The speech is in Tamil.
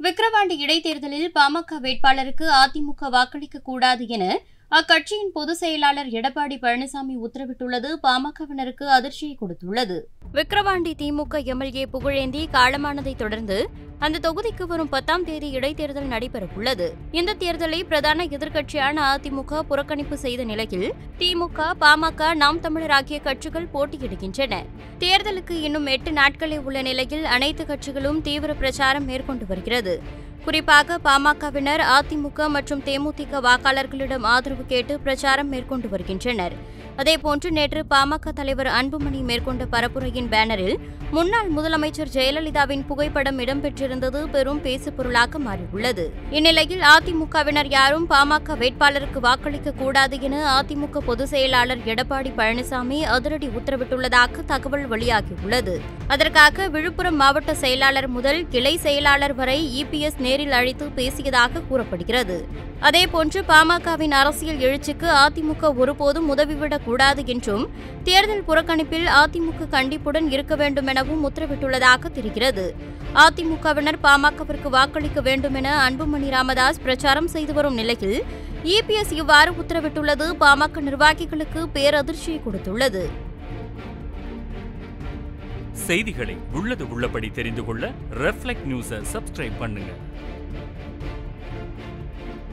விக்கிரவாண்டி இடைத்தேர்தலில் பாமக வேட்பாளருக்கு அதிமுக வாக்களிக்க கூடாது என அக்கட்சியின் பொதுச் செயலாளர் எடப்பாடி பழனிசாமி உத்தரவிட்டுள்ளது பாமகவினருக்கு அதிர்ச்சியை கொடுத்துள்ளது விக்கிரவாண்டி திமுக எம்எல்ஏ புகழேந்தி காலமானதை தொடர்ந்து அந்த தொகுதிக்கு வரும் பத்தாம் தேதி இடைத்தேர்தல் நடைபெறவுள்ளது இந்த தேர்தலை பிரதான எதிர்க்கட்சியான அதிமுக புறக்கணிப்பு செய்த நிலையில் திமுக பாமக நாம் தமிழர் ஆகிய கட்சிகள் போட்டியிடுகின்றன தேர்தலுக்கு இன்னும் எட்டு நாட்களே உள்ள நிலையில் அனைத்து கட்சிகளும் தீவிர பிரச்சாரம் மேற்கொண்டு வருகிறது குறிப்பாக பாமகவினர் அதிமுக மற்றும் தேமுதிக வாக்காளர்களிடம் ஆதரவு கேட்டு பிரச்சாரம் மேற்கொண்டு வருகின்றனர் அதேபோன்று நேற்று பாமக தலைவர் அன்புமணி மேற்கொண்ட பரப்புரையின் பேனரில் முன்னாள் முதலமைச்சர் ஜெயலலிதாவின் புகைப்படம் இடம்பெற்றிருந்தது பெரும் பேசுபொருளாக மாறியுள்ளது இந்நிலையில் அதிமுகவினர் யாரும் பாமக வேட்பாளருக்கு வாக்களிக்க கூடாது என அதிமுக பொதுச் செயலாளர் எடப்பாடி பழனிசாமி அதிரடி உத்தரவிட்டுள்ளதாக தகவல் வெளியாகியுள்ளது அதற்காக விழுப்புரம் மாவட்ட செயலாளர் முதல் கிளை செயலாளர் வரை இபிஎஸ் நேரில் அழைத்து பேசியதாக கூறப்படுகிறது அதேபோன்று பாமகவின் அரசியல் எழுச்சிக்கு அதிமுக ஒருபோதும் உதவிவிடக் கூடாது என்றும் தேர்தல் புறக்கணிப்பில் அதிமுக கண்டிப்புடன் இருக்க வேண்டும் எனவும் உத்தரவிட்டுள்ளதாக தெரிகிறது அதிமுகவினர் பாமகவிற்கு வாக்களிக்க வேண்டும் என அன்புமணி ராமதாஸ் பிரச்சாரம் செய்து வரும் நிலையில் இபிஎஸ் இவ்வாறு உத்தரவிட்டுள்ளது பாமக நிர்வாகிகளுக்கு பேரதிர்ச்சியை கொடுத்துள்ளது செய்திகளை உள்ளது உள்ளபடி தெரிந்து கொள்ள ரெஃப்ளெக்ட் நியூஸை சப்ஸ்கிரைப் பண்ணுங்க